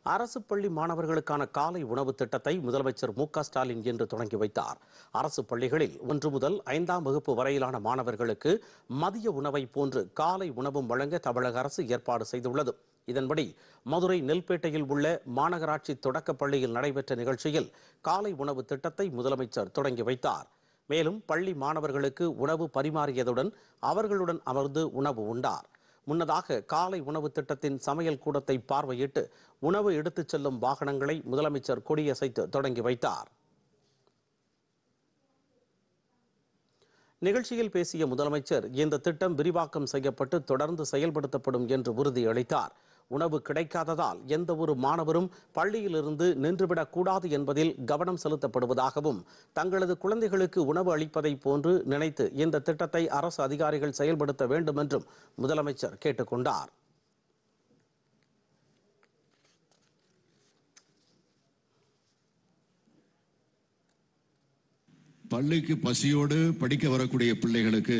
அரசு பள்ளி மாணவர்களுக்கான காலை உணவு திட்டத்தை முதலமைச்சர் மு க ஸ்டாலின் இன்று தொடங்கி வைத்தார் அரசு பள்ளிகளில் ஒன்று முதல் ஐந்தாம் வகுப்பு வரையிலான மாணவர்களுக்கு மதிய உணவை போன்று காலை உணவும் வழங்க தமிழக அரசு ஏற்பாடு செய்துள்ளது இதன்படி மதுரை நெல்பேட்டையில் உள்ள மாநகராட்சி தொடக்கப் பள்ளியில் நடைபெற்ற நிகழ்ச்சியில் காலை உணவு திட்டத்தை முதலமைச்சர் தொடங்கி வைத்தார் மேலும் பள்ளி மாணவர்களுக்கு உணவு பரிமாறியதுடன் அவர்களுடன் அமர்ந்து உணவு உண்டார் முன்னதாக காலை உணவு திட்டத்தின் சமையல் கூடத்தை பார்வையிட்டு உணவு எடுத்துச் செல்லும் வாகனங்களை முதலமைச்சர் கொடியசைத்து தொடங்கி வைத்தார் நிகழ்ச்சியில் பேசிய முதலமைச்சர் இந்த திட்டம் விரிவாக்கம் செய்யப்பட்டு தொடர்ந்து செயல்படுத்தப்படும் என்று உறுதியளித்தார் உணவு கிடைக்காததால் எந்த ஒரு மாணவரும் பள்ளியிலிருந்து நின்றுவிடக் கூடாது என்பதில் கவனம் செலுத்தப்படுவதாகவும் தங்களது குழந்தைகளுக்கு உணவு அளிப்பதை போன்று நினைத்து இந்த திட்டத்தை அரசு அதிகாரிகள் செயல்படுத்த வேண்டும் என்றும் முதலமைச்சர் கேட்டுக்கொண்டார் பள்ளிக்கு பசியோடு படிக்க வரக்கூடிய பிள்ளைகளுக்கு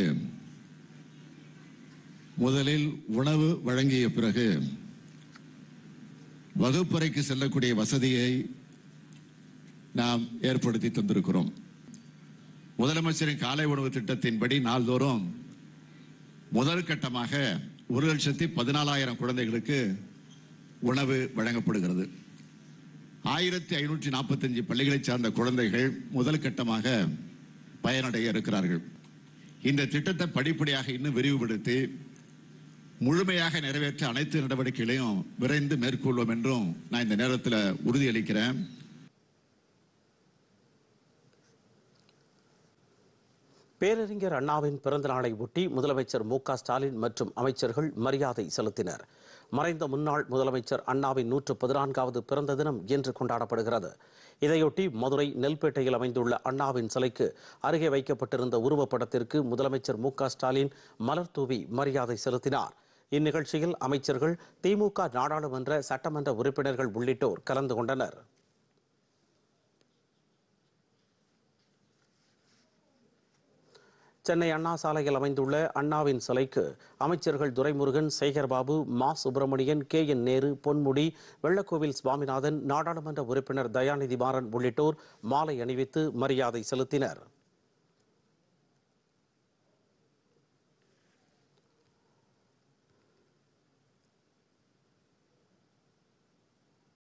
முதலில் உணவு வழங்கிய பிறகு வகுப்பறைக்கு செல்லக்கூடிய வசதியை நாம் ஏற்படுத்தி தந்திருக்கிறோம் முதலமைச்சரின் காலை உணவு திட்டத்தின்படி நாள்தோறும் முதல் கட்டமாக ஒரு லட்சத்தி பதினாலாயிரம் குழந்தைகளுக்கு உணவு வழங்கப்படுகிறது ஆயிரத்தி ஐநூற்றி நாற்பத்தஞ்சு பள்ளிகளை சார்ந்த குழந்தைகள் முதல் கட்டமாக பயனடைய இருக்கிறார்கள் இந்த திட்டத்தை படிப்படியாக இன்னும் விரிவுபடுத்தி முழுமையாக நிறைவேற்ற அனைத்து நடவடிக்கைகளையும் விரைந்து மேற்கொள்வோம் என்றும் நான் இந்த நேரத்தில் உறுதியளிக்கிறேன் பேரறிஞர் அண்ணாவின் பிறந்த நாளை ஒட்டி முதலமைச்சர் மு க ஸ்டாலின் மற்றும் அமைச்சர்கள் மரியாதை செலுத்தினர் மறைந்த முன்னாள் முதலமைச்சர் அண்ணாவின் நூற்று பதினான்காவது பிறந்த தினம் இன்று கொண்டாடப்படுகிறது இதையொட்டி மதுரை நெல்பேட்டையில் அமைந்துள்ள அண்ணாவின் சிலைக்கு அருகே வைக்கப்பட்டிருந்த உருவப்படத்திற்கு முதலமைச்சர் மு க ஸ்டாலின் மலர் தூவி மரியாதை செலுத்தினார் இந்நிகழ்ச்சியில் அமைச்சர்கள் திமுக நாடாளுமன்ற சட்டமன்ற உறுப்பினர்கள் உள்ளிட்டோர் கலந்து கொண்டனர் சென்னை அண்ணா சாலையில் அமைந்துள்ள அண்ணாவின் சிலைக்கு அமைச்சர்கள் துரைமுருகன் சேகர்பாபு மா சுப்பிரமணியன் கே என் நேரு பொன்முடி வெள்ளக்கோவில் சுவாமிநாதன் நாடாளுமன்ற உறுப்பினர் தயாநிதி மாறன் உள்ளிட்டோர் மாலை அணிவித்து மரியாதை செலுத்தினர்